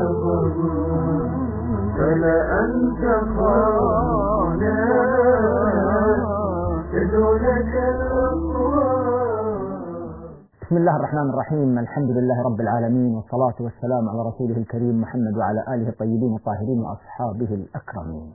غرور فلأنت خانا تدعو لك بسم الله الرحمن الرحيم الحمد لله رب العالمين والصلاة والسلام على رسوله الكريم محمد وعلى آله الطيبين الطاهرين وأصحابه الأكرمين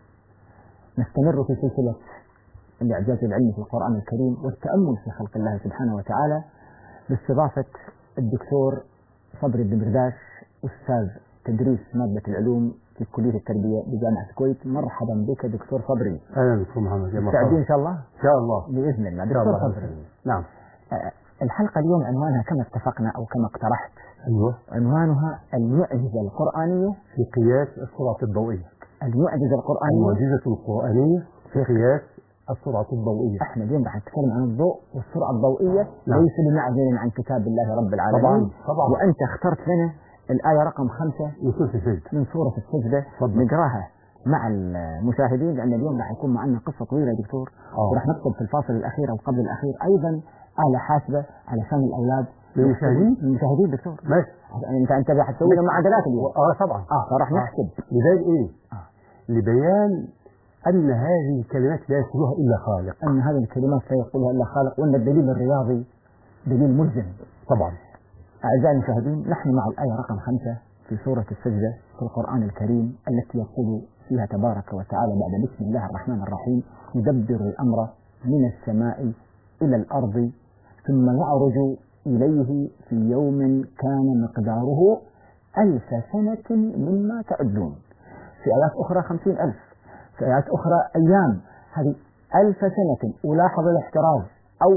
نستمر في سلسلة الإعجاز العلمي في القرآن الكريم والتأمل في خلق الله سبحانه وتعالى باستضافة الدكتور صبري الدمرداش أستاذ تدريس مادة العلوم في كلية التربية بجامعة الكويت مرحبا بك دكتور صبري اهلا دكتور محمد يا مستعدين مرحبا إن شاء الله ان شاء الله بإذن الله ان شاء دكتور الله صبري نعم آه، الحلقة اليوم عنوانها كما اتفقنا أو كما اقترحت ايوه عنوانها المعجزة القرآنية في قياس السرعه الضوئيه المعجزة القرآنية المعجزه القرانيه في قياس السرعه الضوئيه احنا اليوم راح نتكلم عن الضوء والسرعة الضوئية نعم. ليس بمعزل عن كتاب الله رب العالمين طبعا طبعا وأنت اخترت لنا الآية رقم خمسة نصوص السجد من سورة السجدة تفضل. نقراها مع المشاهدين لأن اليوم راح يكون معنا قصة طويلة يا دكتور اه وراح نطلب في الفاصل الأخير أو قبل الأخير أيضا آلة حاسبة علشان الأولاد للمشاهدين؟ المشاهدين دكتور ماشي أنت أنت راح تسوي لنا معادلات اليوم اه طبعا اه فراح آه. نحسب لبيان ايه؟ آه. لبيان ان هذه الكلمات لا يقولها الا خالق أن هذه الكلمات لا يقولها إلا خالق وأن الدليل الرياضي دليل ملزم طبعا أعزائي المشاهدين نحن مع الآية رقم خمسة في سورة السجدة في القرآن الكريم التي يقول فيها تبارك وتعالى بعد بسم الله الرحمن الرحيم يدبر الأمر من السماء إلى الأرض ثم يعرج إليه في يوم كان مقداره ألف سنة مما تعدون في آيات أخرى خمسين ألف في آيات أخرى أيام هذه ألف سنة ألاحظ الاحتراز أو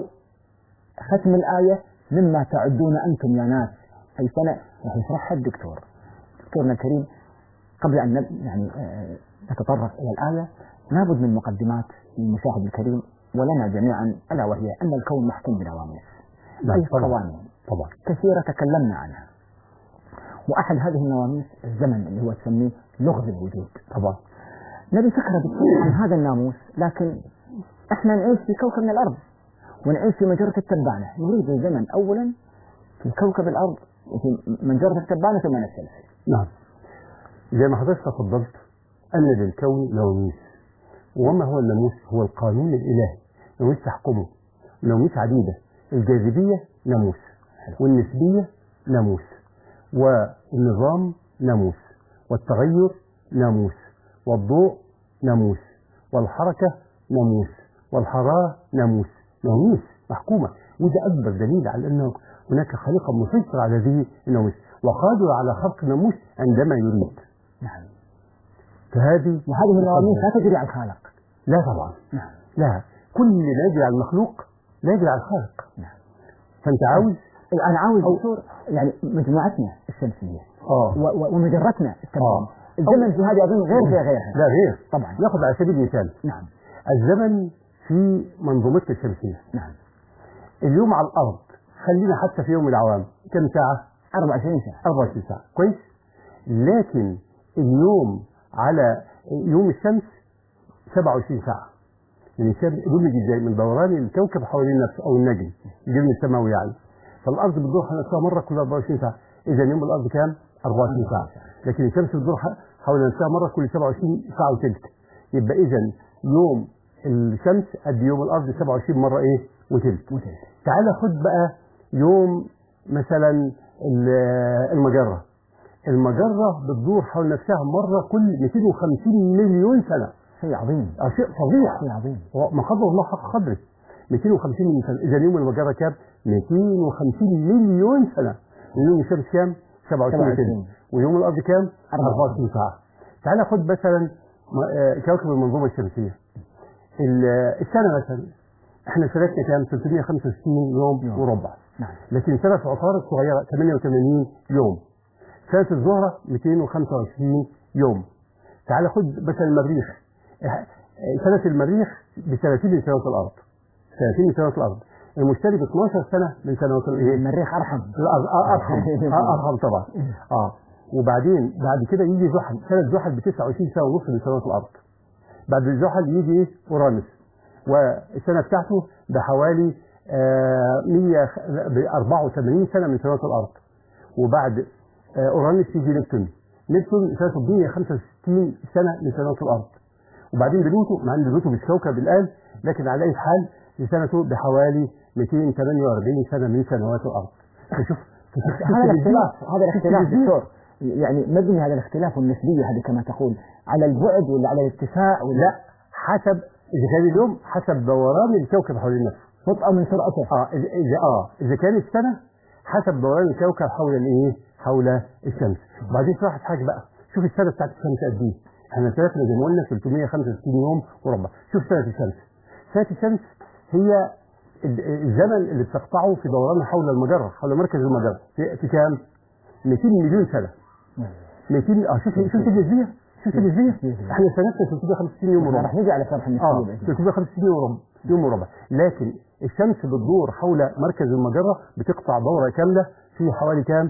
ختم الآية مما تعدون أنتم يا ناس أي سنة راح يشرحها الدكتور دكتورنا الكريم قبل أن نب... يعني آه، نتطرق إلى الآية لابد من مقدمات للمشاهد الكريم ولنا جميعا ألا وهي أن الكون محكوم بنواميس نعم أي طبعا قوانين طبعا كثيرة تكلمنا عنها وأحد هذه النواميس الزمن اللي هو تسميه لغز الوجود طبعا نبي فكرة بالتفصيل عن هذا الناموس لكن احنا نعيش في كوكب من الأرض ونعيش في مجرة التبانة نريد الزمن أولا في كوكب الأرض وفي مجرة التبانة ثم نستلفي نعم زي ما حضرتك تفضلت أن للكون نواميس وما هو الناموس هو القانون الإلهي ناموس تحكمه ناموس عديدة الجاذبية ناموس والنسبية ناموس والنظام ناموس والتغير ناموس والضوء ناموس والحركة ناموس والحرارة ناموس ناموس محكومة وده أكبر دليل على أنه هناك خليقة مسيطرة على هذه الناموس وقادر على خلق الناموس عندما يريد نعم فهذه وهذه النواميس لا تجري على الخالق لا طبعا نعم لا كل ما يجري على المخلوق لا يجري على الخالق نعم فانت عاوز الآن عاوز أو- دكتور يعني مجموعتنا الشمسية اه و- و- ومجرتنا التبانة آه. الزمن في هذه أظن غير في غيرها لا غير طبعا ناخذ على سبيل المثال نعم الزمن في منظومتنا الشمسية نعم اليوم على الأرض خلينا حتى في يوم العوام كم ساعة؟ 24 ساعة 24 ساعة كويس؟ لكن اليوم على يوم الشمس 27 ساعة يعني الشمس بيولد ازاي من دوران الكوكب حوالين نفسه او النجم الجسم السماوي يعني فالارض بتدور حول نفسها مره كل 24 ساعه اذا يوم الارض كام 24 ساعه لكن الشمس بتدور ح- حول نفسها مره كل 27 ساعه وثلث يبقى اذا يوم الشمس قد يوم الارض 27 مره ايه وثلث وثلث. تعال خد بقى يوم مثلا ال- المجره المجره بتدور حول نفسها مره كل 250 مليون سنه شيء عظيم آه، شيء فظيع شيء عظيم ما قدر الله حق قدره 250 مليون سنه اذا يوم المجره كام 250 مليون سنه يوم الشمس كام 27 27. سنه ويوم الارض كام 24 24 ساعه تعال خد مثلا م- آه، كوكب المنظومه الشمسيه ال- آه، السنه مثلا احنا سنتنا كام 365 يوم يوم. وربع نعم لكن سنه عطارد صغيره 88 يوم سنه الزهره 225 يوم تعال خد مثلا المريخ اه، سنه المريخ ب 30 من سنوات الارض 30 من سنوات الارض المشتري ب 12 سنه من سنوات الايه؟ المريخ أرحم الارض آه، ارحم آه، ارحم طبعا اه وبعدين بعد كده يجي زحل سنه زحل ب 29 سنه ونص من سنوات الارض بعد زحل يجي ايه؟ اورانوس والسنه بتاعته بحوالي آه 100 ب 84 سنه من سنوات الارض وبعد آه اورانوس يجي نبتون نبتون سنته 165 سنه من سنوات الارض وبعدين بلوتو مع ان بلوتو مش كوكب الان لكن على اي حال لسنته بحوالي 248 سنه من سنوات الارض فشوف فشوف- هذا شوف الاختلاف هذا الاختلاف التلفزيون. دكتور يعني مبني هذا الاختلاف والنسبية هذه كما تقول على البعد ولا على الاتساع ولا لا حسب اذا كان اليوم حسب دوران الكوكب حول نفسه بطء من سرعته اه اذا اذا اه اذا كان السنه حسب دوران الكوكب حول الايه؟ حول الشمس وبعدين تلاحظ حاجه بقى شوف السنه بتاعت الشمس قد ايه؟ احنا سنتنا زي ما قلنا 365 يوم وربع شوف سنه الشمس سنه الشمس هي ال- الزمن اللي بتقطعه في دورانها حول المجره حول مركز المجره في, في كام؟ 200 مليون سنه 200 اه شوف شوف النسبيه شوف النسبيه احنا سنتنا 365 يوم وربع راح نجي على شرح النسبية اه بإذن الله. 350 يوم وربع يوم وربع لكن الشمس بتدور حول مركز المجره بتقطع دوره كامله في حوالي كام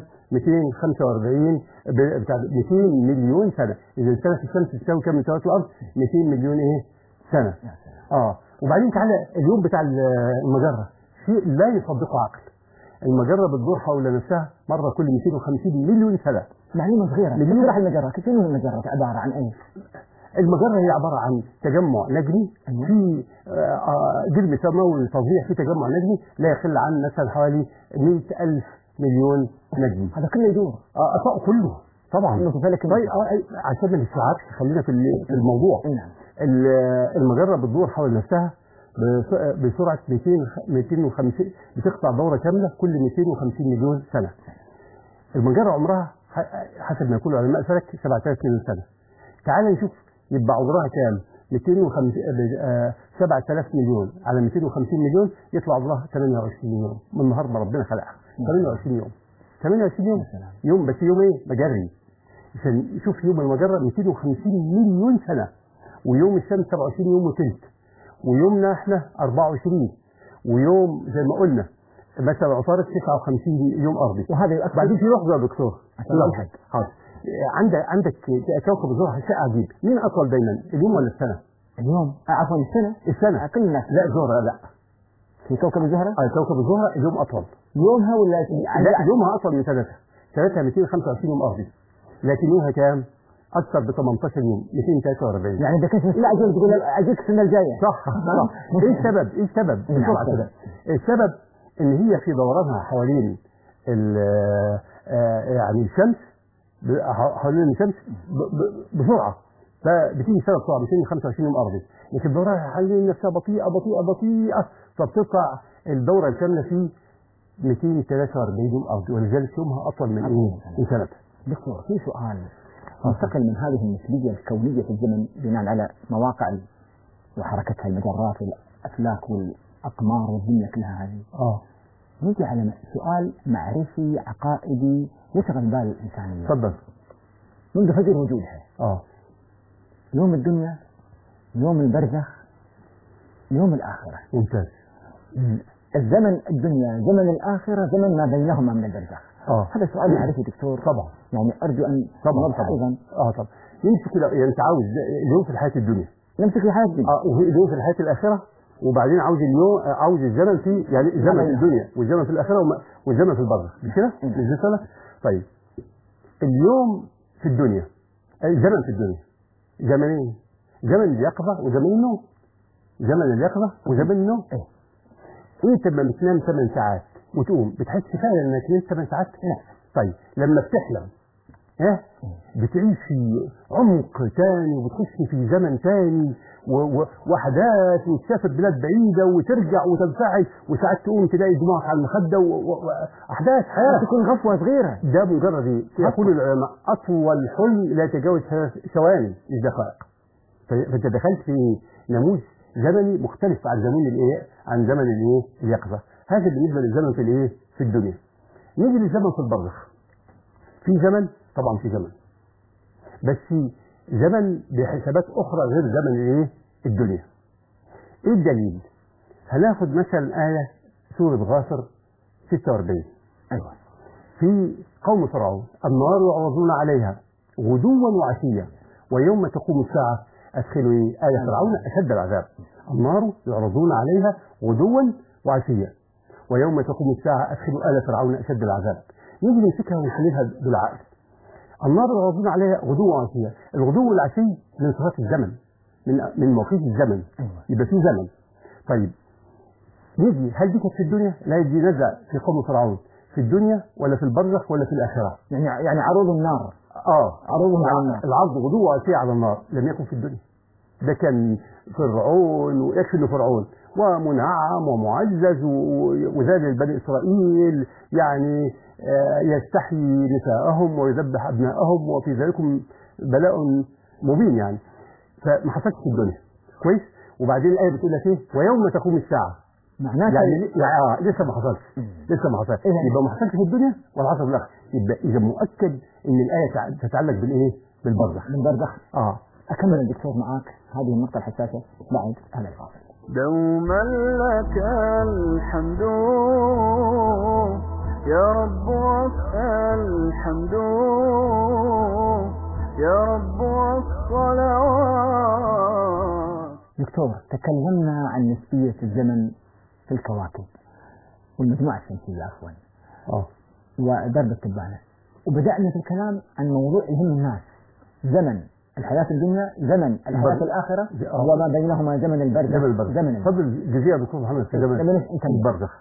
245 ب- بتاع 200 مليون سنه اذا سنه الشمس تساوي كام من سنوات الارض 200 مليون ايه سنه اه وبعدين تعالى اليوم بتاع ال- المجره شيء لا يصدقه عقل المجره بتدور حول نفسها مره كل 250 مليون سنه معلومة صغيرة مليون. تشرح المجرة كيف إنه المجرة عبارة عن ايش؟ المجرة هي عبارة عن تجمع نجمي أيوة. في آه، آه، جرم سماوي فظيع في تجمع نجمي لا يقل عن مثلا حوالي 100000 مليون نجم هذا كله يدور آه، أطاق كله طبعا إنه في فلك طيب آه، آه، عشان ما نستوعبش خلينا في ال- في الموضوع اي نعم ال- المجرة بتدور حول نفسها بس- بسرعة 200 250 بتقطع دورة كاملة كل 250 مليون سنة. المجرة عمرها ح- حسب ما يقول علماء فلك 7000 مليون سنة. تعال نشوف يبقى عمرها كام؟ 250 آه، 7000 مليون على 250 مليون يطلع عمرها 28 يوم من نهار ما ربنا خلقها 28 يوم 28 يوم سلام. يوم بس يوم ايه؟ مجري عشان شوف يوم المجرة 250 مليون سنة ويوم الشمس 27 يوم وثلث ويومنا احنا 24 ويوم زي ما قلنا مثلا عطارد 59 يوم ارضي وهذا يؤكد بعدين في لحظه يا دكتور عشان في لحظة. ألحق. حاضر عندك عندك كوكب الزهره شيء عجيب مين اطول دايما اليوم ولا السنه؟ اليوم آه، عفوا السنة السنه أقل الناس لا زهره لا في كوكب الزهرة آه، كوكب الزهره اليوم اطول يومها ولا لا يومها اطول من سنتها سنتها 225 يوم ارضي لكن يومها كام؟ اكثر ب 18 يوم 243 يعني إذا كنت مستعجل تقول له أجيك السنة الجاية صح صح ايه السبب ايه السبب نعم. بسرعه كده السبب ان هي في دورانها حوالين ال- آه، يعني الشمس ب- حوالين الشمس ب- ب- بسرعه فبتيجي سنه بسرعه 225 يوم ارضي لكن دورها حوالين نفسها بطيئه بطيئه بطيئه فبتقطع الدوره الكامله في 243 يوم ارضي ولذلك يومها اطول من ايه؟ من سنتها دكتور في سؤال منتقل من هذه النسبية الكونية في الزمن بناء على مواقع ال- وحركتها المجرات والأفلاك والأقمار والدنيا كلها هذه اه نجي على سؤال معرفي عقائدي يشغل بال الإنسانية اتفضل منذ فجر وجودها اه يوم الدنيا يوم البرزخ يوم الآخرة ممتاز الزمن الدنيا زمن الآخرة زمن ما بينهما من البرزخ اه هذا سؤال معرفي دكتور طبعا يعني أرجو أن طبعا نبحث طبعا أيضا اه طبعا يمسك لو- يعني انت عاوز اليوم في الحياه الدنيا نمسك في حياة الدنيا اه وفي اليوم في الحياه الاخره وبعدين عاوز اليوم آه، عاوز الزمن في يعني الزمن في بينهم. الدنيا والزمن في الاخره وما- والزمن في البرزخ مش كده؟ نعم. مش ده سنة؟ طيب اليوم في الدنيا آه، الزمن في الدنيا زمنين زمن اليقظه وزمن النوم زمن اليقظه وزمن النوم إيه. انت لما بتنام 8 ساعات وتقوم بتحس فعلا انك نمت 8 ساعات؟ نعم. طيب لما بتحلم ها بتعيش في عمق تاني وبتخش في زمن تاني و- و- واحداث وتسافر بلاد بعيده وترجع وتنفعل وساعات تقوم تلاقي دموعك على المخده واحداث حياه تكون غفوة صغيرة ده مجرد ايه؟ يقول العلماء اطول حلم لا يتجاوز ثلاث ثواني مش دقائق ف- فانت دخلت في ناموس زمني مختلف عن زمن الايه؟ عن زمن الايه؟ اليقظه هذا بالنسبه للزمن في الايه؟ في الدنيا نيجي للزمن في البرزخ في زمن طبعا في زمن بس في زمن بحسابات اخرى غير زمن الايه؟ الدنيا ايه الدليل؟ هناخد مثلا ايه سوره غافر 46 أيوة في قوم فرعون النار يعرضون عليها غدوا وعشيا ويوم تقوم الساعة أدخلوا إيه؟ آل فرعون أشد العذاب النار يعرضون عليها غدوا وعشيا ويوم تقوم الساعة أدخلوا آل فرعون أشد العذاب نيجي نمسكها ونحللها بالعقل النار الغاضبين عليها غدو وعشية الغدو والعشي من صفات الزمن من من مواقيت الزمن أيوة. يبقى في زمن طيب نيجي هل دي كانت في الدنيا؟ لا دي نزع في قوم فرعون في الدنيا ولا في البرزخ ولا في الآخرة يعني يعني عروض النار اه عروضهم على النار العرض غدو وعشية على النار لم يكن في الدنيا ده كان فرعون ويكفي انه فرعون ومنعم ومعزز و- وذلل بني اسرائيل يعني آه، يستحيي نساءهم ويذبح ابنائهم وفي ذلكم بلاء مبين يعني فما حصلش في الدنيا كويس وبعدين الايه بتقول لك ايه ويوم تقوم الساعه معناته يعني يعني آه لسه ما حصلش لسه ما حصلش إذن- يبقى ما حصلش في الدنيا ولا حصل في الاخره يبقى اذا مؤكد ان الايه تع- تتعلق بالايه بالبرزخ من برزخ اه أكمل الدكتور معاك هذه النقطة الحساسة بعد هذا الفاصل دوما لك الحمد يا رب الحمد يا رب الصلوات دكتور تكلمنا عن نسبية الزمن في الكواكب والمجموعة الشمسية عفوا اه ودرب التبانة وبدأنا في الكلام عن موضوع يهم الناس زمن الحياة في الدنيا زمن الحياة البرزخ. في الآخرة آه. وما بينهما زمن البرزخ زمن البرزخ زمن البرزخ. فضل جزيرة دكتور محمد في زمن زمن نكمل. البرزخ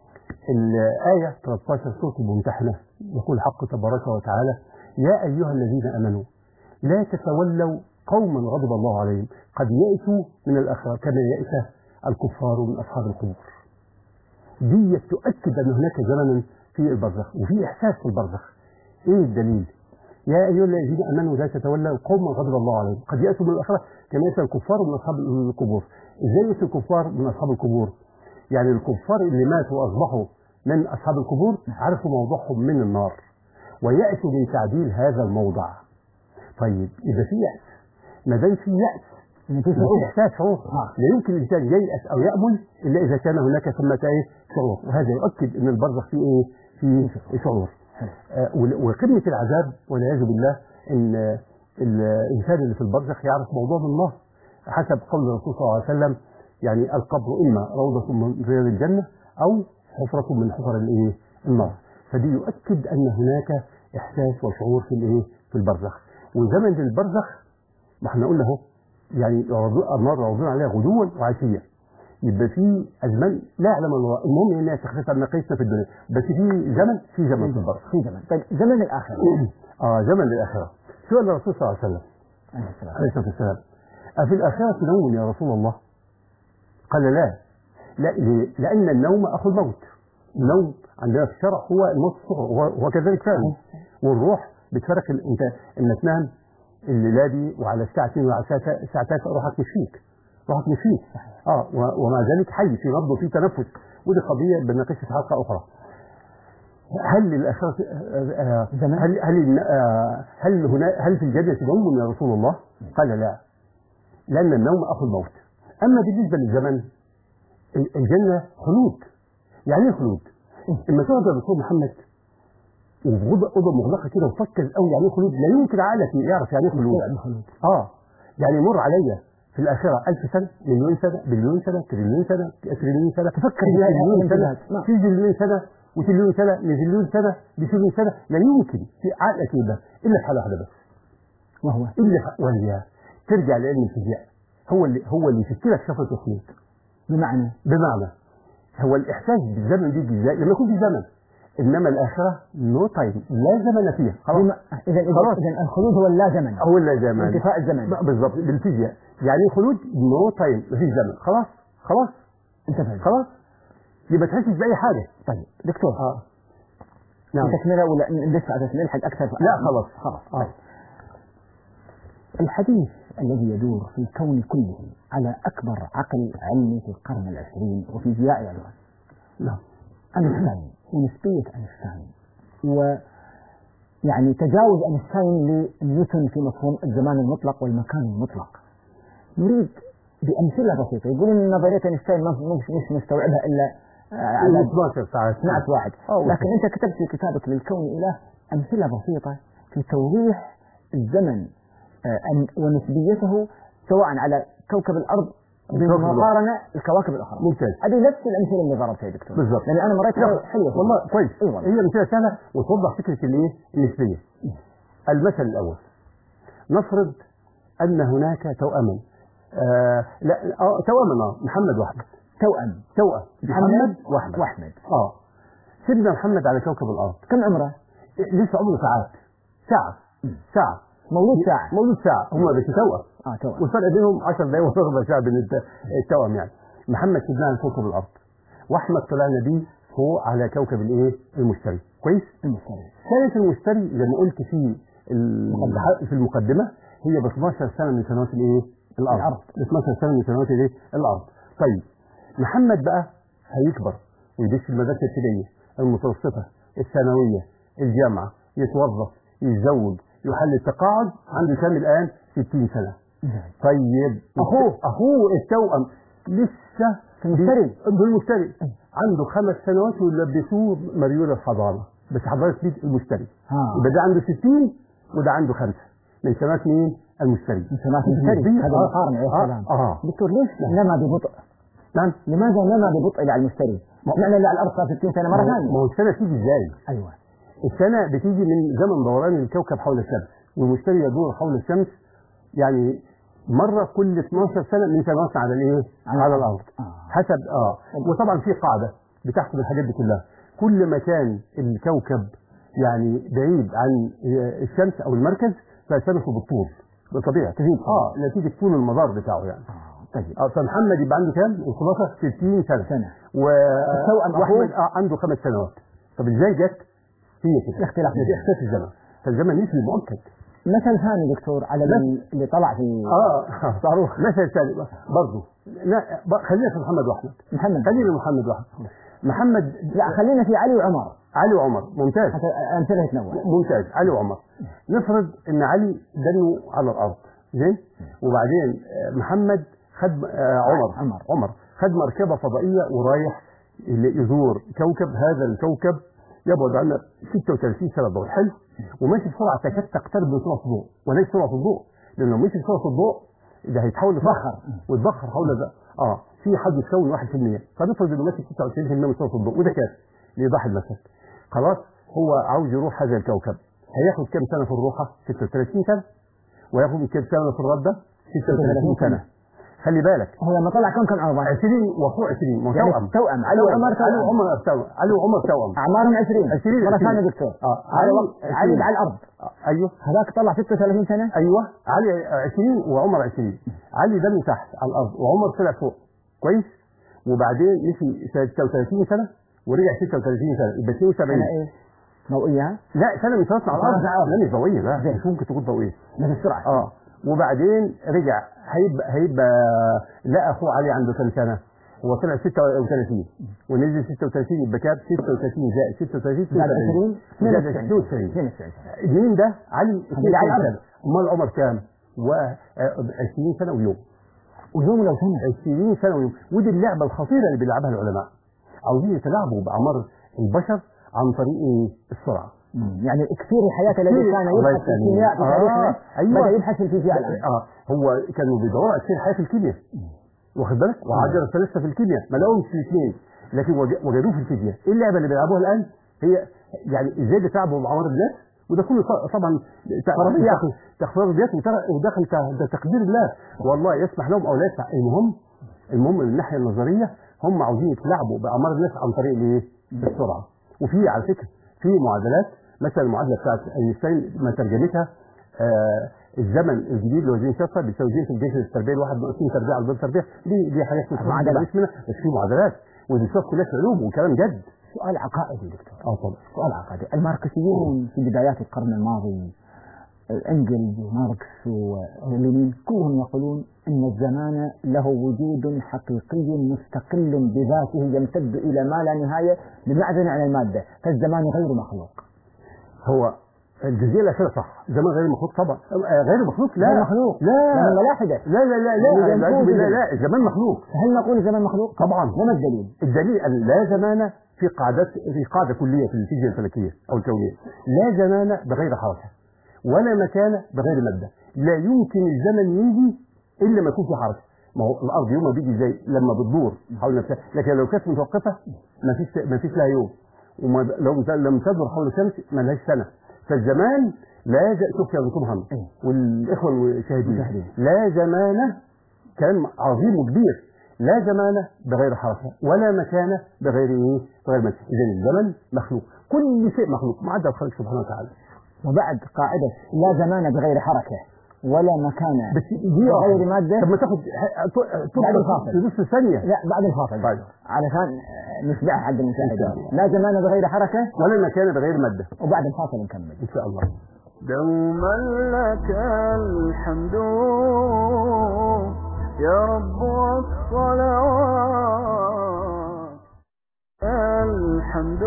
الآية 13 سورة الممتحنة يقول الحق تبارك وتعالى يا أيها الذين آمنوا لا تتولوا قوما غضب الله عليهم قد يئسوا من الآخرة كما يئس الكفار من أصحاب القبور دي تؤكد أن هناك زمنا في البرزخ وفي إحساس في البرزخ إيه الدليل يا أيها الذين آمنوا لا تتولوا قوما غضب الله عليهم قد يأتوا من الآخرة كما يأتي الكفار من أصحاب القبور إزاي يأتي الكفار من أصحاب القبور يعني الكفار اللي ماتوا وأصبحوا من أصحاب القبور عرفوا موضوعهم من النار ويأتوا لتعديل هذا الموضع طيب إذا في يأس ما دام في يأس يعني في في شعور إحساس شعور آه. لا يمكن الإنسان ييأس أو يأمل إلا إذا كان هناك ثمة إيه شعور وهذا يؤكد أن البرزخ فيه إيه فيه شعور آه، وال- وقمة العذاب والعياذ بالله إن آه، الإنسان اللي في البرزخ يعرف موضوع من الله حسب قول الرسول صلى الله عليه وسلم يعني القبر إما روضة من رياض الجنة أو حفرة من حفر الإيه النار فدي يؤكد أن هناك إحساس وشعور في الإيه في البرزخ وزمن البرزخ ما احنا قلنا اهو يعني يعرضون- النار يعرضون عليها غدوا وعشيا يبقى في ازمان لا يعلم الله المهم انها تختلف عن مقاييسنا في الدنيا بس في زمن في زمن في البرزخ في زمن طيب زمن الآخرة اه زمن للاخره سؤال الرسول صلى الله عليه وسلم عليه السلام. عليه الصلاه والسلام افي الاخره نوم يا رسول الله قال لا لا ليه؟ لان النوم اخو الموت النوم عندنا في الشرع هو الموت الصغرى وهو كذلك فعلا والروح بتفرق ال- انت انك تنام الليله دي وعلى الساعه 2 وعلى الساعه الساعه 3 روحك مش فيك روحك مش فيك اه و- ومع ذلك حي في نبض وفي تنفس ودي قضيه بنناقشها في حلقه اخرى هل الاخره آه، آه، زمان؟ هل هل آه، هل هنا هل في الجنه نوم يا رسول الله؟ قال لا لان النوم اخو الموت اما بالنسبه للزمن ال- الجنه خلود يعني ايه خلود؟ لما تقعد يا دكتور محمد وفي اوضه أوضة مغلقه كده وفكر قوي يعني ايه خلود لا يمكن عقلك يعرف يعني ايه خلود مستوعب الخلود. اه يعني مر عليا في الآخرة ألف سنة مليون سنة بليون سنة تريليون سنة تريليون سنة تفكر في لا، تريليون لا، سنة لا، لا. في جليون سنة وتريليون سنة لزليون سنة بتريليون سنة لا يمكن في عقلك يبقى إلا في حالة واحدة بس وهو إلا في وهي ترجع لعلم الفيزياء هو اللي هو اللي يفك لك شفرة الخلود بمعنى بمعنى هو الإحساس بالزمن بيجي إزاي لما يكون في زمن إنما الآخرة نو تايم لا زمن فيها خلاص بما... إذا إذا خلاص. إذا الخلود هو اللا زمن هو لا زمن انتفاء الزمن بقى بالظبط بالفيزياء يعني ايه خلود نو تايم مفيش زمن خلاص خلاص انتفى خلاص يبقى تحسش باي حاجه طيب دكتور اه نعم في تكملة ولا ن- لسه عشان نلحق أكثر لا خلاص خلاص اه طيب. الحديث الذي يدور في الكون كله على أكبر عقل علمي في القرن العشرين وفي ضياء أيضا نعم أينشتاين ونسبية أينشتاين و يعني تجاوز أينشتاين لنيوتن في مفهوم الزمان المطلق والمكان المطلق نريد بأمثلة بسيطة يقولون إن نظرية أينشتاين ما- مش مش مستوعبها إلا آه، على 12 ساعه 12 واحد أو لكن أنت كتبت في كتابك للكون إله أمثلة بسيطة في توضيح الزمن آه، أن- ونسبيته سواء على كوكب الأرض بالمقارنة الكواكب الأخرى ممتاز هذه نفس الأمثلة اللي ضربتها يا دكتور بالظبط. لأن أنا مريت لا، حلوة والله كويس اي والله هي مثال سهله وتوضح فكره الايه النسبيه المثل الأول نفرض أن هناك توأما آه لا آه توأما آه محمد وأحمد توأم توأم محمد وأحمد وأحمد اه سيدنا محمد على كوكب الأرض كم عمره؟ لسه عمره ساعات ساعة ساعة مولود ساعة مولود ساعة هم بس توأم اه توأم والفرق بينهم 10 دقايق وربع ساعة بين الت- التوأم يعني محمد سيدنا على كوكب الأرض وأحمد طلعنا بيه فوق على كوكب الإيه المشتري كويس المشتري سنة المشتري زي ما قلت في ال- في المقدمة هي ب 12 سنة من سنوات الايه؟ الأرض الأرض. ب 12 سنة من سنوات الايه؟ الأرض طيب محمد بقى هيكبر ويدش المدرسة الابتدائية المتوسطة الثانوية الجامعة يتوظف يتزوج يحل التقاعد عنده كام الآن؟ 60 سنة طيب أخوه. أخوه التوأم لسه في المشتري. في المشتري عنده خمس سنوات ويلبسوه مريول الحضانة بس حضانة بيت المشتري ها يبقى ده عنده 60 وده عنده خمسة من سنوات مين؟ المشتري من سماعة المشتري هذا آه. المقارنة عليه آه. السلام آه. دكتور ليش نما ببطء؟ نعم لماذا نما ببطء إلى المشتري؟ ما- معنى إلى الأرض صار 60 سنة مرة ما هو- ثانية ما هو السنة تيجي ازاي؟ أيوه السنة بتيجي من زمن دوران الكوكب حول الشمس والمشتري يدور حول الشمس يعني مرة كل 12 سنة من سنواتنا على الايه؟ على على الأرض. الأرض آه. حسب اه وطبعا في قاعدة بتحكم الحاجات دي كلها كل ما كان الكوكب يعني بعيد عن الشمس او المركز فشمسه بالطول ده طبيعي تزيد. اه نتيجة طول المدار بتاعه يعني آه، طيب اه فمحمد يبقى عنده كام؟ الخلاصة 60 سنة سنة و... التوأم أخوه؟ واحمد اه عنده خمس سنوات طب ازاي جت؟ هي كده الاختلاف. هي اختلاف الزمن فالزمن نسبي مؤكد مثل ثاني دكتور على اللي, اللي طلع في اه صاروخ مثل ثاني برضه لا ب- خلينا في محمد واحمد محمد خلينا محمد واحمد محمد لا خلينا في علي وعمر علي وعمر ممتاز حتى أمثلة يتنوع ممتاز علي وعمر نفرض ان علي دنوا على الارض زين وبعدين آه، محمد خد آه، عمر عمر. عمر خد مركبه فضائيه ورايح ل- يزور كوكب هذا الكوكب يبعد عنا 36 سنه ضوء حلو وماشي بسرعه تكاد تقترب من سرعه الضوء وليس سرعه الضوء لان لو مشي بسرعه الضوء ده هيتحول لصخر ويتبخر حول ده اه في حد يتكون 1% فنفرض انه ماشي 26% من سرعه الضوء وده كافي ليضحي المسك خلاص هو عاوز يروح هذا الكوكب هياخد كام سنه في الروحه 36 سنه وياخد كام سنه في الرده 36 سنه خلي بالك هو لما طلع كم كم عمر 20 واخوه 20 ما هو يعني توأم توأم علي وعمر علي توأم وعمر توأم علي وعمر توأم أعمارهم 20 20 مرة 20. ثانية دكتور اه علي علي وق- علي 20. على الأرض آه، ايوه هذاك طلع 36 سنة ايوه علي 20 وعمر 20 علي ده من تحت على الارض وعمر طلع فوق كويس وبعدين مشي 36 سنه ورجع 36 سنه يبقى 72 أنا إيه ضوئية لا سنه من سنواتنا على الارض سنة على الأرض. لا مش ضوئيه لا زين. مش ممكن تكون ضوئيه من السرعة اه وبعدين رجع هيبقى هيبقى لا اخوه علي عنده كام سنه هو طلع 36 ونزل 36 يبقى كام 36 زائد 36 زائد 20 زائد 92 92 92 مين ده علي اللي على 92 الأرض. سنه امال عمر كام و 20 سنه ويوم ويوم لو سنة 20 سنه ويوم ودي اللعبه الخطيره اللي بيلعبها العلماء عاوزين يتلاعبوا باعمار البشر عن طريق ايه؟ السرعه مم. يعني كثير الحياة الذي كثير. كان الله يبحث في يسلمك. الكيمياء في آه، تاريخنا أيوة. بدأ يبحث في الفيزياء الآن اه هو كانوا بيدوروا على كثير حياه في الكيمياء واخد بالك وعجر الثلاثه في الكيمياء ما لقوهمش في الاثنين لكن وج- وجدوه في الفيزياء ايه اللعبه اللي بيلعبوها الان هي يعني ازاي بيتعبوا بعوار الناس وده كله ط- طبعا فرضيات. تخفيضات ودخل ت- تقدير الله والله يسمح لهم او لا يسمح المهم المهم من الناحيه النظريه هم عاوزين يتلاعبوا باعمار الناس عن طريق الايه؟ السرعه وفي على فكره في معادلات مثلا المعادله بتاعت اينشتاين ما ترجمتها آه الزمن الجديد اللي هو زين شفه بيساوي زين في الجيش التربيه الواحد ناقصين تربيه على الباب تربيه دي دي حاجات مش معادلات. مش منها بس في معادلات ودي شوف كلها في علوم وكلام جد سؤال عقائدي دكتور اه طبعا سؤال عقائدي الماركسيون في بدايات القرن الماضي انجلز وماركس ولينين كلهم يقولون ان الزمان له وجود حقيقي مستقل بذاته يمتد الى ما لا نهايه بمعزل عن الماده فالزمان غير مخلوق هو الجزئيه الاخيره صح زمان غير مخلوق طبعا آه، غير مخلوق لا غير مخلوق لا من الملاحده لا لا لا لا إذا لا نقول لا, إذا- لا الزمان مخلوق هل نقول الزمان مخلوق؟ طبعا وما الدليل؟ الدليل أن لا زمان في قاعدة في قاعدة كلية في الفيزياء الفلكية أو الكونية لا زمان بغير حركة ولا مكان بغير مادة لا يمكن الزمن يجي إلا ما يكون في حركة ما هو الأرض يوم ما بيجي زي لما بتدور حول نفسها لكن لو كانت متوقفة ما فيش ما فيش لها يوم ولو لم تدور حول الشمس ما لهاش سنة فالزمان لا ز... شوف يا دكتور محمد إيه. والاخوه المشاهدين المشاهدين. لا زمان كان عظيم وكبير لا زمان بغير حركه ولا مكان بغير ايه بغير مكان اذا الزمن مخلوق كل شيء مخلوق ما عدا الخالق سبحانه وتعالى وبعد قاعدة لا زمان بغير حركة ولا مكان بس دي بغير مادة طب ما تاخد بعد الفاصل. في نص ثانيه لا بعد الفاصل طيب. علشان نشبعها حق إن شاء المشاهدين الله. لا زمان بغير حركة ولا مكان بغير ماده وبعد الفاصل نكمل ان شاء الله دوما لك الحمد يا رب والصلوات الحمد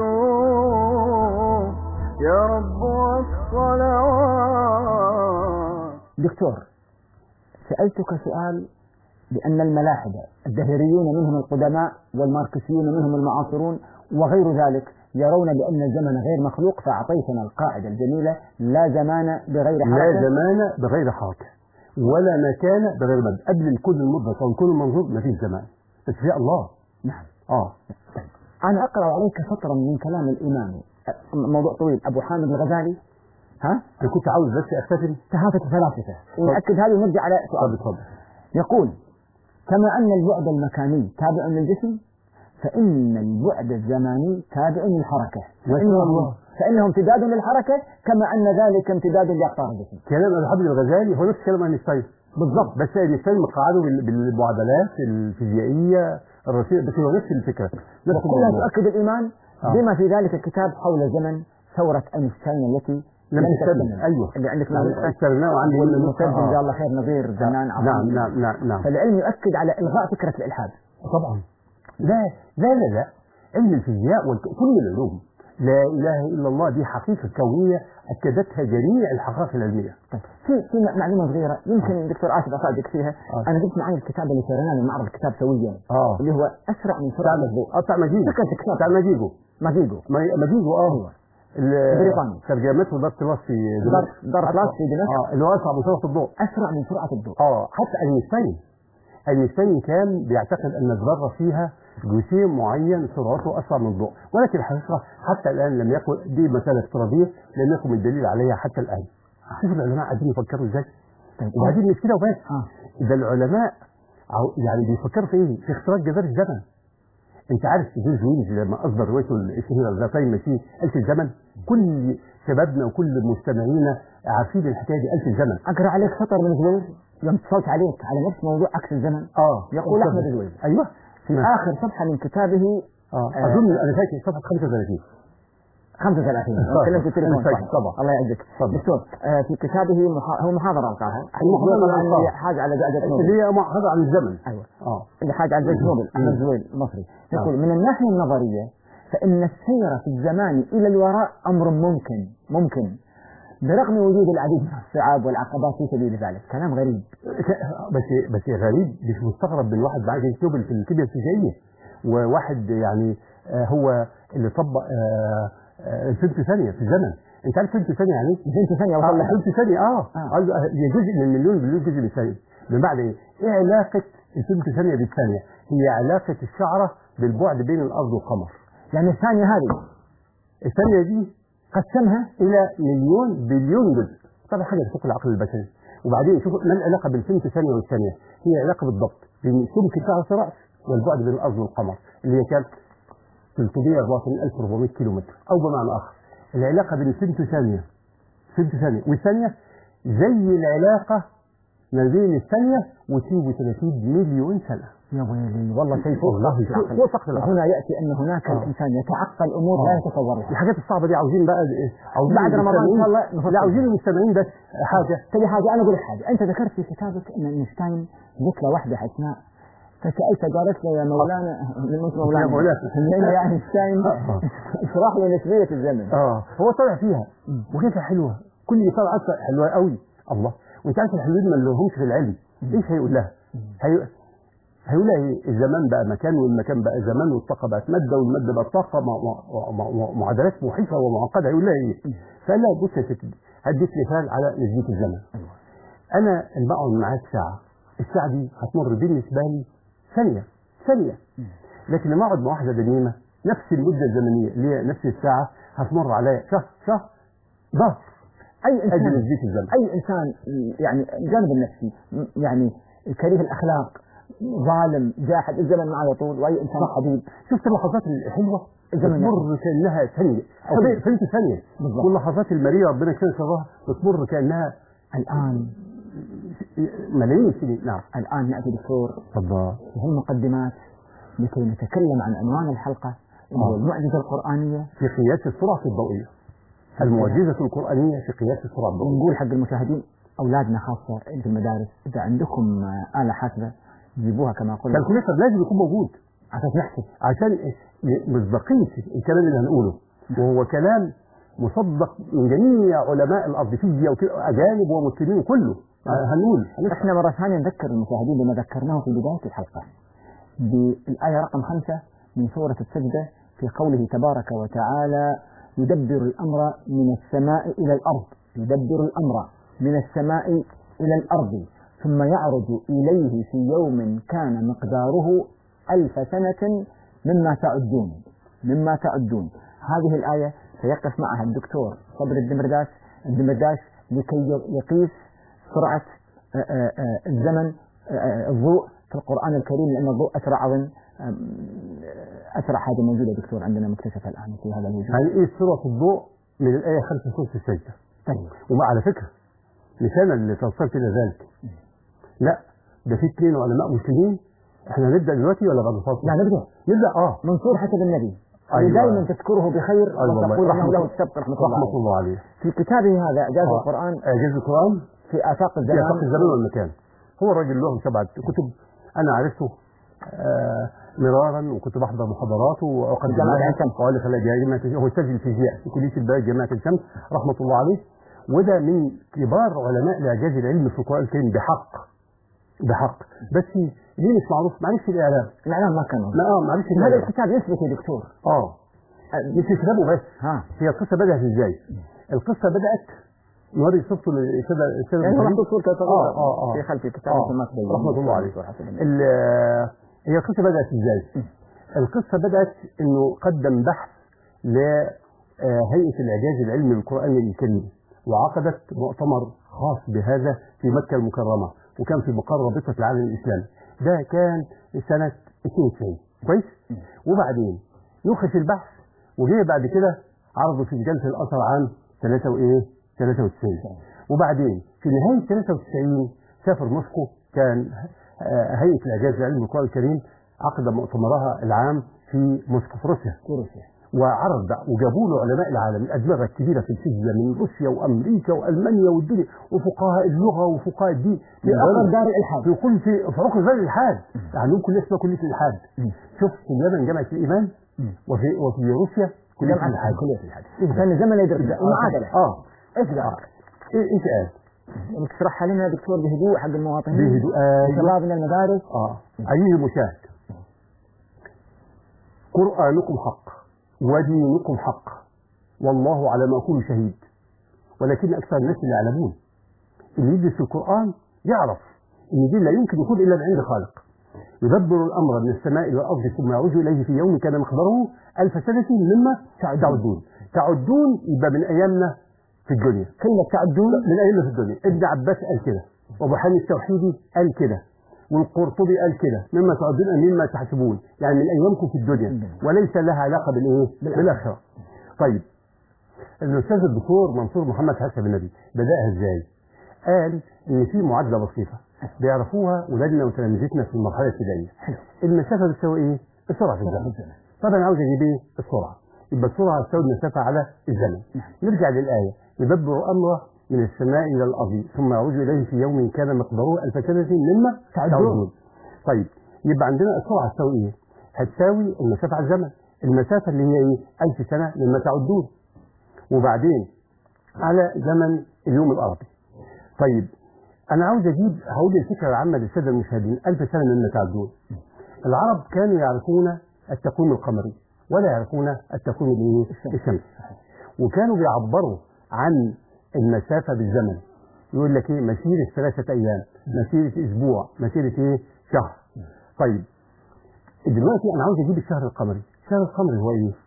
يا رب والصلوات دكتور سألتك سؤال بأن الملاحدة الدهريون منهم القدماء والماركسيون منهم المعاصرون وغير ذلك يرون بأن الزمن غير مخلوق فأعطيتنا القاعدة الجميلة لا زمان بغير لا حركة زمان بغير حركه ولا مكان بغير ماده قبل الكون المدرك او الكون المنظور ما فيش زمان بس في الله نعم اه أنا أقرأ عليك سطرا من كلام الإمام أ- موضوع طويل أبو حامد الغزالي ها انا كنت عاوز بس اختفل تهافت الفلاسفة ونأكد هذه ونرجع على اتفضل سؤال اتفضل يقول كما أن البعد المكاني تابع للجسم فإن البعد الزماني تابع للحركة ما شاء فإنه, الله. فإنه امتداد للحركة كما أن ذلك امتداد لأقطار الجسم كلام ابو حامد الغزالي هو نفس كلام اينشتاين بالضبط بس اينشتاين مقعده بال- بالمعادلات الفيزيائيه الرصيدة بس هو نفس الفكره نفس كلها الموضوع تؤكد الإيمان آه. بما في ذلك كتاب حول الزمن ثورة أينشتاين التي لم تستمر تستمر. ايوه اللي عندك نعم، نسخة اشتريناه وعندي والمترجم نسخة. جزاه الله خير نظير زنان عظيم نعم جداً. نعم نعم نعم فالعلم يؤكد على إلغاء فكرة الإلحاد طبعا لا لا لا لا علم الفيزياء وكل العلوم لا اله الا الله دي حقيقه كونيه اكدتها جميع الحقائق العلميه طيب في في معلومه صغيره يمكن الدكتور اسف افادك فيها آه. انا جبت معي الكتاب اللي شريناه من معرض الكتاب سويا اه اللي هو اسرع من سرعه الضوء اه بتاع مجيجو فكرة الكتاب. بتاع مجيجو ماجيجو ما- مجيجو اه أيوة. ال- بريطاني. ترجمته دار كلاس في دار- دار كلاس في دمشق. اه اللي هو اسرع من سرعه الضوء اسرع من سرعه الضوء اه حتى اينشتاين اينشتاين كان بيعتقد ان الذره فيها جسيم معين سرعته اسرع من الضوء ولكن الحقيقه حتى الان لم يكن دي مساله افتراضيه لم يكن الدليل عليها حتى الان شوف العلماء قاعدين يفكروا ازاي طيب وبعدين مش كده وبس اه ده العلماء عو- يعني بيفكروا في ايه؟ في اختراق جدار الزمن انت عارف جورج ويلز لما اصدر روايته الشهيره ذا تايم ماشين الف الزمن كل شبابنا وكل مستمعينا عارفين الحكايه دي الف الزمن اقرا عليك سطر من زويل يوم اتصلت عليك على نفس موضوع عكس الزمن اه يقول أستاذ. احمد زويل ايوه في نعم. اخر صفحه من كتابه اه آه. اظن انا فاكر صفحه 35 35 آه. كلمت التليفون أنا فاكر صحيح. طبعا. الله يعزك تفضل. دكتور آه، في كتابه محا... هو محاضره القاها المحاضرة طبعا القاها. حاجه على جائزه نوبل اللي هي مع- هذا عن الزمن ايوه اه اللي حاجة عن جيش نوبل أحمد مم. زويل المصري نعم. يقول من الناحية النظرية فإن السير في الزمان إلى الوراء أمر ممكن ممكن برغم وجود العديد من الصعاب والعقبات في سبيل ذلك كلام غريب بس بس غريب مش مستغرب من واحد معاه جيش نوبل في الكيمياء الفيزيائيه وواحد يعني آه هو اللي طبق آه آه الفيمتو ثانيه في الزمن انت عارف فيمتو ثانيه يعني ايه؟ فهمت ثانية اه وصل لها فيمتو ثانيه اه آه. قال له هي جزء من مليون مليون جزء من الثانيه بمعنى ايه؟ ايه علاقه الفيمتو ثانيه بالثانيه؟ هي علاقه الشعره بالبعد بين الارض والقمر يعني الثانية هذه الثانيه دي قسمها الى مليون بليون جزء طبعا حاجه تفوق العقل البشري وبعدين شوف ما العلاقه بين الفيمتو ثانيه والثانيه؟ هي علاقه بالضبط بين سمك شعره راس والبعد بين الارض والقمر اللي هي كام؟ 384400 كيلو متر او بمعنى اخر العلاقه بين الفيمتو ثانيه فيمتو ثانيه والثانيه زي العلاقه ما بين الثانيه و32 مليون سنه يا ويلي والله شيء فوق والله سقف فوق- العقل. فوق سقف العقل. وهنا يأتي أن هناك آه. الإنسان يتعقل أمور لا آه. يتصورها الحاجات الصعبه دي عاوزين بقى عاوزين بعد رمضان إن شاء الله المستمعين- نفكر لا عاوزين المستمعين بس حاجه تبي حاجة أنا أقول لك حاجة أنت ذكرت في كتابك أن أينشتاين جت له واحدة حسناء فسألت قالت له يا مولانا مش مولانا يا مولانا. هنا يا أينشتاين آه. اشرح لي نسبية الزمن اه هو طلع فيها وكيف حلوه كل اللي طلع أصلاً حلوه قوي الله وانت عارف الحلوين ما لهمش في العلم ايش هيقول لها؟ هي... هيقول لها ايه الزمان بقى مكان والمكان بقى زمان والطاقه بقت ماده والماده بقت طاقه مع... مع... مع... مع... معادلات محيطه ومعقده هيقول لها ايه؟ فقال لها بص يا ستي هديك مثال على نسبيه الزمن انا لما اقعد معاك ساعه الساعه دي هتمر بالنسبه لي ثانيه ثانيه لكن لما اقعد مع واحده دنيمه نفس المده الزمنيه اللي هي نفس الساعه هتمر عليا شهر شهر ضغط اي ادي انسان نسبيه الزمن اي انسان يعني الجانب النفسي يعني كريه الاخلاق ظالم جاحد الزمن معه يطول واي انسان صح. حبيب شفت اللحظات الحلوه الزمن بتمر كانها ثانيه او ثانية. فهمت ثانيه بالضبط. واللحظات المريره ربنا كان شرها بتمر كانها الان ملايين السنين نعم الان ناتي دكتور تفضل في المقدمات لكي نتكلم عن عنوان الحلقه اللي هو آه. المعجزه القرانيه في قياس السرعه الضوئيه المعجزه القرانيه في قياس السرعه الضوئيه ونقول حق المشاهدين اولادنا خاصه في المدارس اذا عندكم آه، اله حاسبه جيبوها كما قلنا الكالكوليتر لازم يكون موجود عشان نحسب عشان مصداقيه الكلام اللي هنقوله وهو كلام مصدق من جميع علماء الارض فيزياء وكده اجانب ومسلمين كله هنقول هنسمع. احنا مرة ثانية نذكر المشاهدين بما ذكرناه في بداية الحلقة بالآية رقم خمسة من سورة السجدة في قوله تبارك وتعالى يدبر الأمر من السماء إلى الأرض يدبر الأمر من السماء إلى الأرض ثم يعرج إليه في يوم كان مقداره ألف سنة مما تعدون مما تعدون هذه الآية سيقف معها الدكتور صبر الدمرداش الدمرداش لكي يقيس سرعة آه، آه، آه، الزمن آه، آه، الضوء في القرآن الكريم لأن الضوء أسرع أظن آم، أسرع حاجة موجودة دكتور عندنا مكتشفة الآن في هذا الوجود هنقيس سرعه الضوء من الايه 5 سوره السجده طيب وعلى فكره مش انا اللي توصلت الى ذلك لا ده في اثنين علماء مسلمين احنا هنبدا دلوقتي ولا بعد الفاصل؟ لا نبدأ نبدا اه منصور حسب النبي أيوة. دائما تذكره بخير أيوة والله. وتقول انه رحمة- له السبق رحمه الله رحمه عليه. الله عليه في كتابه هذا اعجاز آه. القران اعجاز القران في افاق في الزمان افاق الزمان والمكان هو الراجل له سبعه كتب انا عرفته آه مرارا وكنت بحضر محاضراته واقدم جامعة لها عين شمس. وقال خلال جامعه هو استاذ الفيزياء في كليه البلاد جامعه الشمس رحمه الله عليه وده من كبار علماء الاعجاز العلمي في القران الكريم بحق بحق بس ليه مش معروف معلش الاعلام الاعلام ما كان لا اه معلش هذا الاعلام الكتاب يثبت يا دكتور اه مش كتابه بس ها هي القصه بدات ازاي؟ القصه بدات نوري صورته للاستاذ الاستاذ يعني هو الخليل. محطوط صورة اه اه اه في خلف الكتاب آه. مثل ما تبين رحمه الله عليه منصور حسب النبي. ال- هي القصه بدات ازاي؟ القصه بدات انه قدم بحث لهيئه الاعجاز العلمي للقران الكريم وعقدت مؤتمر خاص بهذا في مكه المكرمه وكان في مقر رابطه العالم الاسلامي ده كان سنه 92 كويس؟ وبعدين نخش البحث وجه بعد كده عرضه في جلسه الاثر عام 3 وايه 93 وبعدين في نهايه 93 سافر موسكو كان آه، هيئه الاعجاز العلمي للقران الكريم عقد مؤتمرها العام في موسكو في روسيا في روسيا وعرض بقى وجابوا له علماء العالم الادمغه الكبيره في الفيزياء من روسيا وامريكا والمانيا والدنيا وفقهاء اللغه وفقهاء الدين في اخر دار الالحاد في كل في في عقر دار الالحاد عندهم كليه اسمها كليه الالحاد مم. شوف في اليمن جامعه الايمان مم. وفي وفي روسيا كليه جامعة الالحاد كلية الإلحاد. إيه ده؟ عشان الزمن يدرس إيه ده؟ المعادلة اه ايش ذاك؟ إيه انت قال انك تشرحها لنا يا دكتور بهدوء حق المواطنين بهدوء ايوه شبابنا المدارس اه عزيزي المشاهد قرآنكم حق ودينكم حق والله على ما أقول شهيد ولكن أكثر الناس لا يعلمون اللي يدرس القرآن يعرف إن دين لا يمكن يكون إلا من عند خالق يدبر الأمر من السماء إلى الأرض ثم يعود إليه في يوم كان مقداره ألف سنة مما تعدون تعدون يبقى من أيامنا في الدنيا كلمة تعدون من أيامنا في الدنيا ابن عباس قال كده وأبو حامد التوحيدي قال كده والقرطبي قال كده مما تعدون مما تحسبون يعني من أيامكم في الدنيا وليس لها علاقة بالإيه؟ بالآخرة طيب الأستاذ الدكتور منصور محمد حسن النبي بدأها إزاي؟ قال إن في معادلة بسيطة بيعرفوها ولادنا وتلامذتنا في المرحلة الابتدائية المسافة بتساوي إيه؟ السرعة في الزمن طب أنا عاوز أجيب إيه؟ السرعة يبقى السرعة تساوي المسافة على الزمن نرجع للآية يدبر أمره من السماء إلى الأرض ثم يعود إليه في يوم كان مقداره ألف سنة مما تعدون طيب يبقى عندنا السرعة تساوي إيه؟ هتساوي المسافة على الزمن المسافة اللي هي إيه؟ ألف سنة مما تعدون وبعدين على زمن اليوم الأرضي طيب أنا عاوز أجيب هقول الفكرة العامة للسادة المشاهدين ألف سنة مما تعدون العرب كانوا يعرفون التقويم القمري ولا يعرفون التقويم الإيه؟ الشمسي وكانوا بيعبروا عن المسافة بالزمن يقول لك ايه مسيرة ثلاثة أيام مسيرة أسبوع مسيرة ايه شهر طيب دلوقتي أنا عاوز أجيب الشهر القمري الشهر القمري هو ايه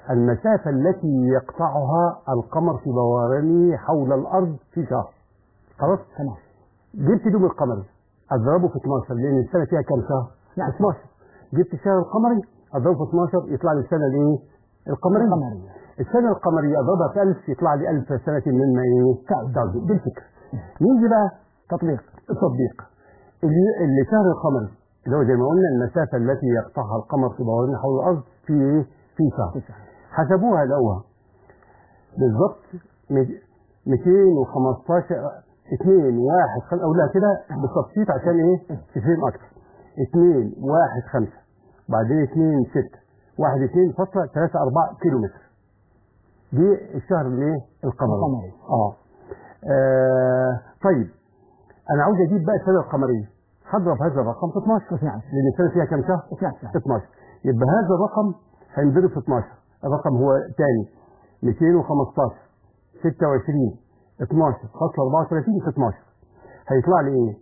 المسافة التي يقطعها القمر في دورانه حول الأرض في شهر خلاص تمام جبت يوم القمري اضربه في 12 لان السنه فيها كام شهر؟ نعم. 12 جبت الشهر القمري اضربه في 12 يطلع لي السنه الايه؟ القمريه القمرية. السنه القمريه اضربها في 1000 يطلع لي 1000 سنه مما ايه؟ تعود. تعود دي الفكره نيجي بقى تطبيق التطبيق اللي, اللي شهر القمري اللي هو زي ما قلنا المسافه التي يقطعها القمر في دورانه حول الارض في ايه؟ في شهر في شهر. حسبوها لقوها بالظبط مي- 215 2 1 5 اقولها كده بالتبسيط عشان ايه تفهم اكتر 2 1 5 بعدين 2 6 1 2 فاصلة 3 4 كيلو متر دي الشهر الايه القمري القمري. اه آه، طيب انا عاوز اجيب بقى السنه القمريه هضرب هذا الرقم في 12 12 لان السنه فيها كام شهر 12 شهر 12 يبقى هذا الرقم هينضرب في 12 الرقم هو تاني 215 26 12 فاصلة 34 في 12 هيطلع لي ايه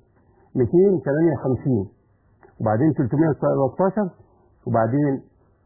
258 وبعدين 313 وبعدين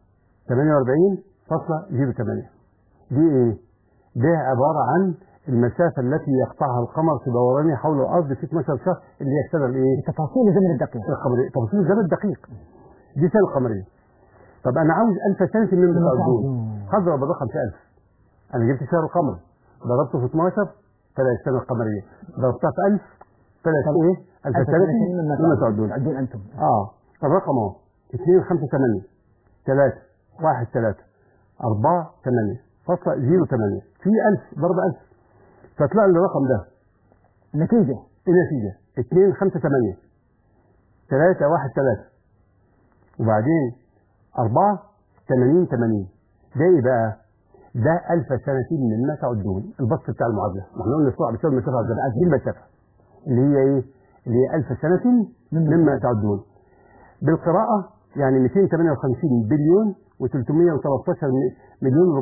48 فاصلة 08 دي ايه ده عبارة عن المسافة التي يقطعها القمر في دورانه حول الأرض في 12 شهر اللي هي السنة الايه تفاصيل الزمن الدقيق القمرية تفاصيل الزمن الدقيق دي سنة قمرية طب أنا عاوز ألف سنة من بتعدون هضرب الرقم في ألف أنا جبت شهر القمر ضربته في 12 طلع السنة القمرية ضربتها في 1000 طلعت طلع إيه؟ ألف ألف سنة سنة مما تعدون تعدون أنتم اه الرقم اهو 2 5 8 3 1 3 4 8 فاصلة 0 8 في 1000 ضرب 1000 فطلع لي الرقم ده النتيجة النتيجة 2 5 8 3 1 3 وبعدين 4 80 80 ده ايه بقى؟ ده 1000 سنة مما تعدون البسط بتاع المعادلة ما احنا قلنا السرعة بتساوي المسافة على الزمن دي المسافة اللي هي ايه؟ اللي هي 1000 سنة مما تعدون بالقراءة يعني 258 بليون و313 مليون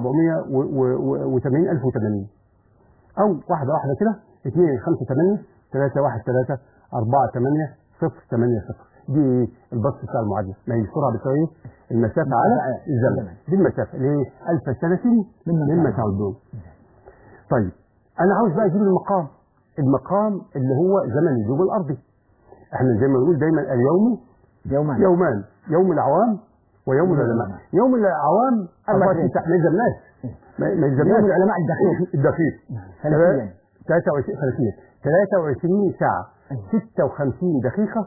480 ألف و80 أو واحدة واحدة كده 2 5 8 3 1 3 4 8 0 8 0 دي إيه؟ البسط بتاع المعادلة ما هي السرعة بتساوي إيه؟ المسافة على الزمن دي المسافة اللي هي 1000 سنة مما تعدون طيب أنا عاوز بقى أجيب المقام المقام اللي هو زمن اليوم الأرضي احنا زي ما بنقول دايما اليوم يومان يومان يوم العوام ويوم العلماء يوم العوام 24 ساعة ما يلزمناش ما ما يلزمناش يوم العلماء الدقيق. الدقيق فلكيا 23 فلكيا 23 ساعة 56 دقيقة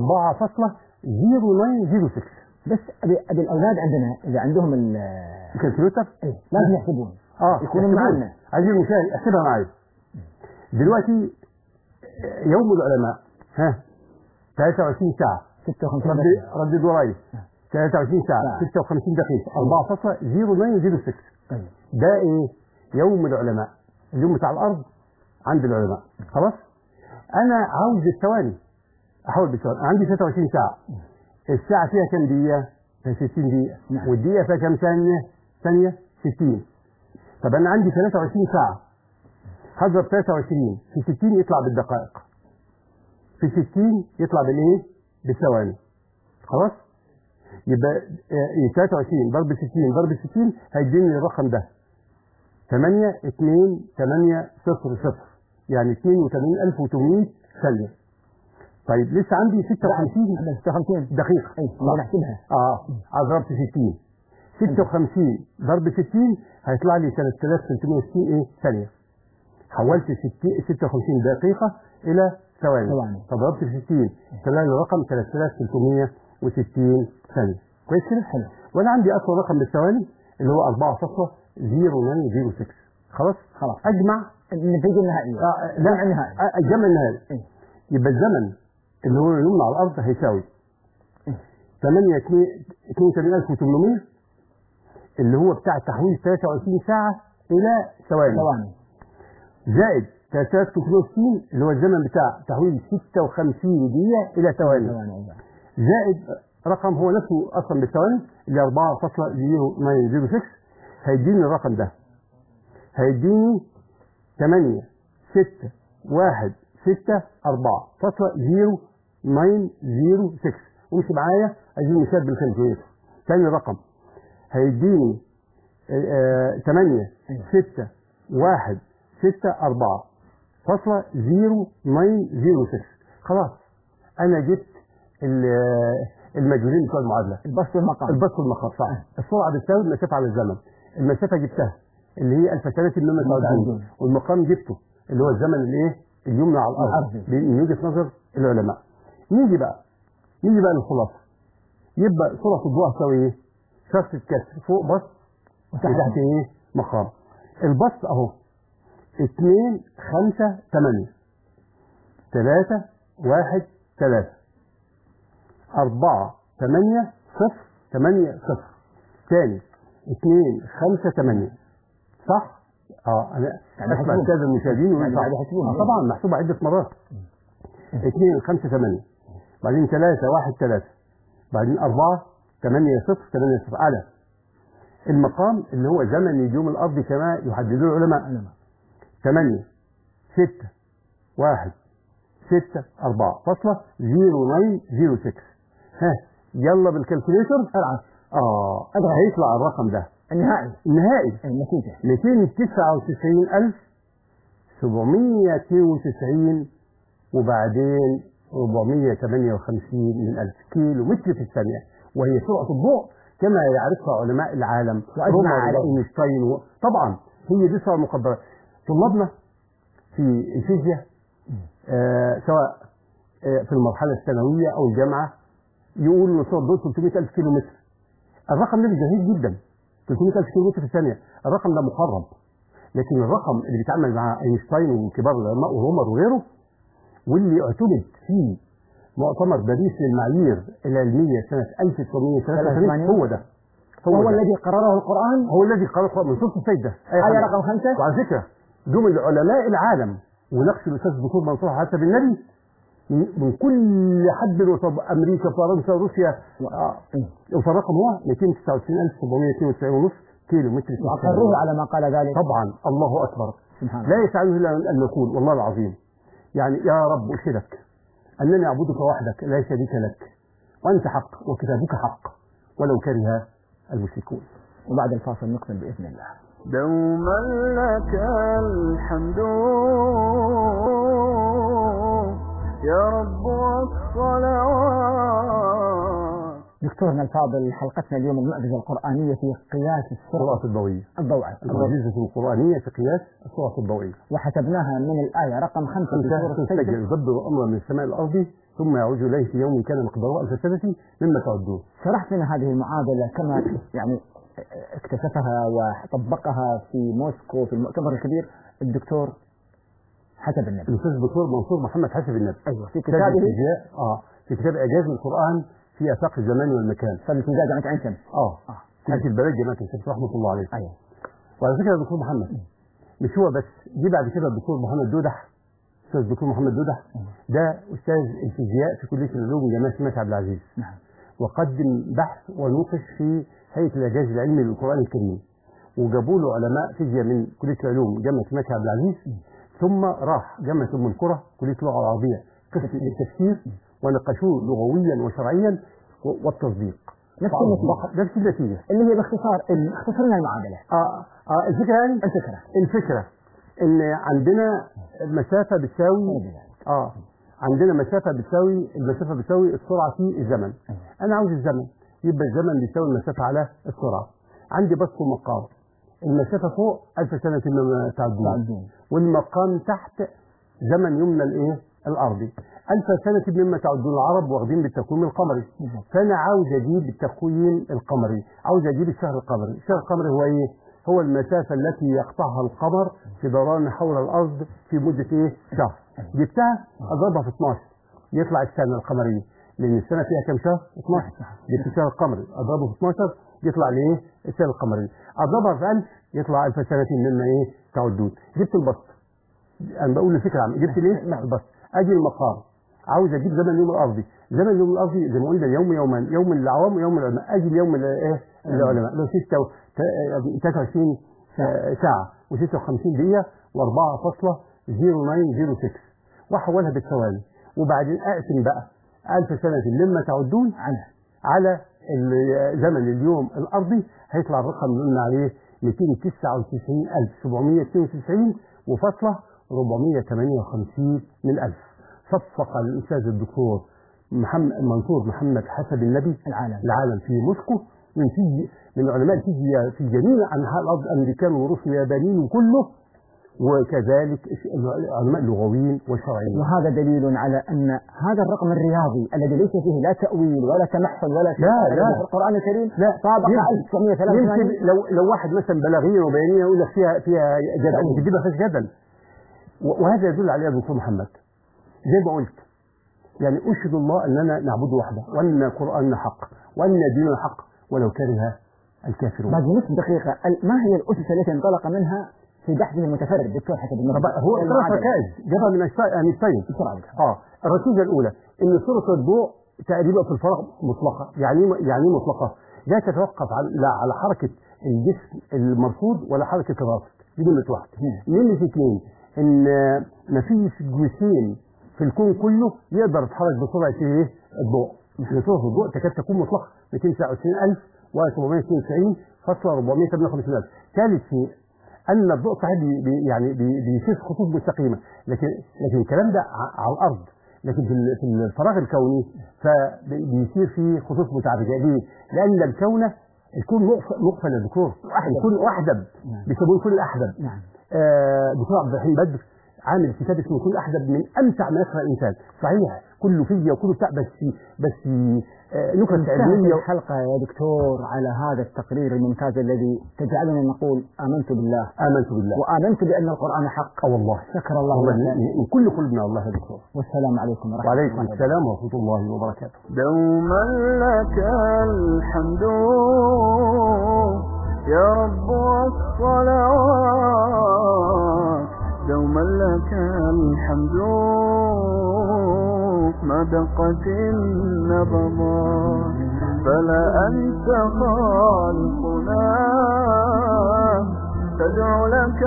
4.0906 بس أبي, أبي الأولاد عندنا إذا عندهم ال الكمبيوتر إيه لازم يحسبون اه يكونوا احسبوها. معنا. عايزين المشاهد احسبها معايا دلوقتي يوم العلماء ها 23 ساعة 56 رد دقيقة. ردد ورايا 23 ساعة ساعة. 56 دقيقة 4.0906 طيب ده ايه يوم العلماء اليوم بتاع الارض عند العلماء خلاص انا عاوز الثواني احاول بالثواني أنا عندي 23 ساعة الساعة فيها كام دقيقة؟ فيها 60 دقيقة نعم. والدقيقة فيها كام ثانية؟ ثانية 60 طب انا عندي 23 ساعة هضرب 23 في 60 يطلع بالدقائق في 60 يطلع بالايه؟ بالثواني خلاص؟ يبقى آه، 23 ضرب 60 ضرب 60 هيديني الرقم ده 8 2 8 0 0 يعني 82800 ثانية طيب لسه عندي 56 56 دقيقة أي صح. نحسبها اه ضربت 60 56 ضرب 60 هيطلع لي 3360 ايه ثانية حولت 60 56 دقيقة إلى ثواني ثواني. فضربت في 60 طلع لي رقم 3360 ثانية كويس كده؟ حلو. وأنا عندي أصلا رقم بالثواني اللي هو 4.0906 خلاص؟ خلاص أجمع النتيجة النهائية آه الجمع النهائي آه، الجمع النهائي إيه. يبقى الزمن اللي هو يوم على الارض هيساوي 8 82800 اللي هو بتاع تحويل 23 ساعة إلى ثواني ثواني زائد 3360 اللي هو الزمن بتاع تحويل 56 دقيقة إلى ثواني ثواني أيضا زائد رقم هو نفسه أصلا بالثواني اللي 4.0906 هيديني الرقم ده هيديني 8 6 1 6 4 فاصلة 0906 ومشي معايا عايزين مثال بالكالكوليتر تاني رقم هيديني 8 6 1 6 4 فاصلة 0906 خلاص انا جبت ال- المجهولين بتوع المعادله البسط والمقام البسط والمخاط صح السرعه بتساوي المسافه على الزمن المسافه جبتها اللي هي الف سنه مما تعدون تعدون. والمقام جبته اللي هو الزمن الايه اليمنى على الارض الأرضي. من وجهه نظر العلماء نيجي بقى نيجي بقى للخلاصه يبقى سرعه الضوء هتساوي ايه؟ شرط الكسر فوق بسط وتحت ايه؟ مقام البسط اهو 2 5 8 3 1 3 4 8 0 8 0 تاني 2 5 8 صح؟ اه انا يعني اسمع محسوب. الساده المشاهدين يعني وينفع بعد يحسبوها. آه طبعا محسوبه عده مرات 2 5 8 بعدين 3 1 3 بعدين 4 8 0 8 0 على المقام اللي هو زمن نجوم الارض كما يحددوه العلماء علماء. 8 6 1 6 4 فاصلة 0906 ها يلا بالكالكوليتر العب اه أضغط. هيطلع الرقم ده النهائي النهائي النتيجة 299 792 وبعدين 458 من ألف كيلو متر في الثانية وهي سرعة الضوء كما يعرفها علماء العالم وأجمع رومر عليه. وأينشتاين و... طبعا هي دي سرعة مقدرة طلابنا في الفيزياء آه سواء آه في المرحلة الثانوية أو الجامعة يقولوا إن سرعة الضوء 300000 كيلو متر الرقم ده جميل جدا 300000 كيلو متر في الثانية الرقم ده مقرب لكن الرقم اللي بيتعامل مع اينشتاين وكبار العلماء ورومر وغيره واللي اعتمد في مؤتمر باريس للمعايير العلمية سنة 1983 هو ده هو ده. الذي قرره القرآن هو الذي قال القرآن من سورة السجدة آية آية خمسة. رقم خمسة وعلى فكرة جمل علماء العالم ونقش الأستاذ الدكتور منصور حسب النبي من من كل حد وطب أمريكا فرنسا روسيا آه، وفرقم هو 299792 ونص كيلو متر في وأقروه الثانية. على ما قال ذلك طبعا الله أكبر سبحان الله لا يسعني الا ان نقول والله العظيم يعني يا رب اشهدك انني اعبدك وحدك لا شريك لك وانت حق وكتابك حق ولو كره المشركون وبعد الفاصل نكمل بإذن الله دوما لك الحمد يا رب والصلوات دكتورنا الفاضل حلقتنا اليوم المعجزة القرآنية في قياس السرعة السرعة الضوئية الضوئية المعجزة القرآنية في قياس السرعة الضوئية وحسبناها من الآية رقم خمسة في سورة تنسجل السجدة يدبر الأمر من السماء الأرض ثم يعود إليه في يوم كان مقداره ألف سنة مما تعدون شرحت لنا هذه المعادلة كما يعني اكتشفها وطبقها في موسكو في المؤتمر الكبير الدكتور حسب النبي الأستاذ الدكتور منصور محمد حسب النبي أيوة في كتاب كتابه الفيزياء اه في كتاب إعجاز القرآن في آفاق الزمان والمكان في الفيزياء جامعة عين شمس اه آه. كانت البلد جماعة الشمس رحمة الله عليه أيوة وعلى فكرة يا دكتور محمد مش هو بس جه بعد كده الدكتور محمد دودح أستاذ الدكتور محمد دودح ده أستاذ الفيزياء في كلية العلوم جامعة الملك عبد العزيز نعم وقدم بحث ونوقش في هيئة الإعجاز العلمي للقرآن الكريم وجابوا له علماء فيزياء من كلية العلوم جامعة الملك عبد العزيز ثم راح جامعة أم القرى كلية اللغة العربية قسم التفسير وناقشوه لغويا وشرعيا و- والتصديق نفس النتيجة فأصبح- نفس النتيجة اللي هي باختصار ال- اختصرنا المعادلة آه آه الفكرة يعني الفكرة الفكرة ان عندنا مسافة بتساوي اه عندنا مسافة بتساوي المسافة بتساوي السرعة في الزمن انا عاوز الزمن يبقى الزمن بيساوي المسافة على السرعة عندي بسط ومقام المسافة فوق ألف سنة مما تعدون تعدون. والمقام تحت زمن يمنى الايه الارضي ألف سنة مما تعدون العرب واخدين بالتقويم القمري بالظبط. فأنا عاوز أجيب التقويم القمري عاوز أجيب الشهر القمري الشهر القمري هو إيه؟ هو المسافة التي يقطعها القمر في دوران حول الأرض في مدة إيه؟ شهر جبتها أضربها في 12 يطلع السنة القمرية لأن السنة فيها كم شهر؟ 12 جبت الشهر القمري أضربه في 12 يطلع لي إيه؟ السنة القمرية أضربها في 1000 يطلع 1000 سنة مما إيه؟ تعدون جبت البسط انا بقول الفكره عامه جبت ليه؟ بس اجي المقام عاوز اجيب زمن اليوم الارضي زمن اليوم الارضي زي ما قلنا يوم يومان يوم للعوام ويوم للعلماء اجي اليوم ل- ايه للعلماء لو 6 و- تا- 23 سا- ساعه و56 دقيقه و4.0906 واحولها بالثواني وبعدين اقسم بقى 1000 سنه مما تعدون عنها على ال- زمن اليوم الارضي هيطلع الرقم اللي قلنا عليه 299792 وفاصلة 458 من ألف صفق الأستاذ الدكتور محمد منصور محمد حسب النبي العالم العالم في موسكو من في من علماء الفيزياء في جميع انحاء الارض امريكان وروس ويابانيين وكله وكذلك علماء لغويين وشرعيين وهذا دليل على أن هذا الرقم الرياضي الذي ليس فيه لا تأويل ولا تمحل ولا شيء لا، لا. في القرآن الكريم لا طابق يمكن, 1983 يمكن لو لو واحد مثلا بلاغيا وبيانيا يقول لك فيها فيها جدل تأويل. يمكن دي ما فيهاش جدل و- وهذا يدل عليه يا دكتور محمد زي ما قلت يعني اشهد الله اننا نعبد وحده وان قراننا حق وان ديننا حق ولو كره الكافرون بعد نصف دقيقة ال- ما هي الأسس التي انطلق منها في بحثه المتفرد دكتور حسب النبي طب هو ثلاث ركائز جابها من أينشتاين- اينشتاين بسرعة اه الركيزه الاولى ان سوره الضوء تقريبا في الفراغ مطلقه يعني إيه- يعني إيه مطلقه لا تتوقف على لا على حركه الجسم المرصود ولا حركه الراس دي نمره واحد نمره اثنين ان ما فيش جسيم في الكون كله يقدر يتحرك بسرعه ايه الضوء ان سوره الضوء تكاد تكون مطلقه 229000 و792 فاصلة 458 ثالث شيء ان الضوء صحيح بي بي يعني بي بيسير خطوط مستقيمه لكن لكن الكلام ده ع- على الارض لكن في ال- في الفراغ الكوني فبيصير فيه خطوط متعرجه ليه؟ لان الكون الكون مقف- مقفل يا دكتور الكون احدب نعم. بيسموه الكون الاحدب نعم آه، دكتور عبد الرحيم بدر عامل كتاب اسمه كل احدب من امتع ما يقرا الانسان صحيح كله فيا وكله بتاع بس بس آه، نكت انتهت علميه الحلقة يا دكتور على هذا التقرير الممتاز الذي تجعلنا نقول آمنت بالله امنت بالله وآمنت بأن القرآن حق اه والله شكر الله والله لك من من كل قلوبنا والله يا دكتور والسلام عليكم ورحمة وعليكم الله السلام ورحمه الله وبركاته دوما لك الحمد يا رب والصلوات دوما لك الحمد ما دقت النبضات فلا أنت خالقنا تدعو لك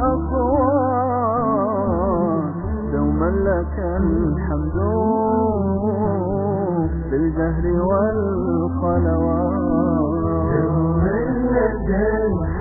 الأصوات دوما لك الحمد بالجهر والخلوات دوما لك الحمد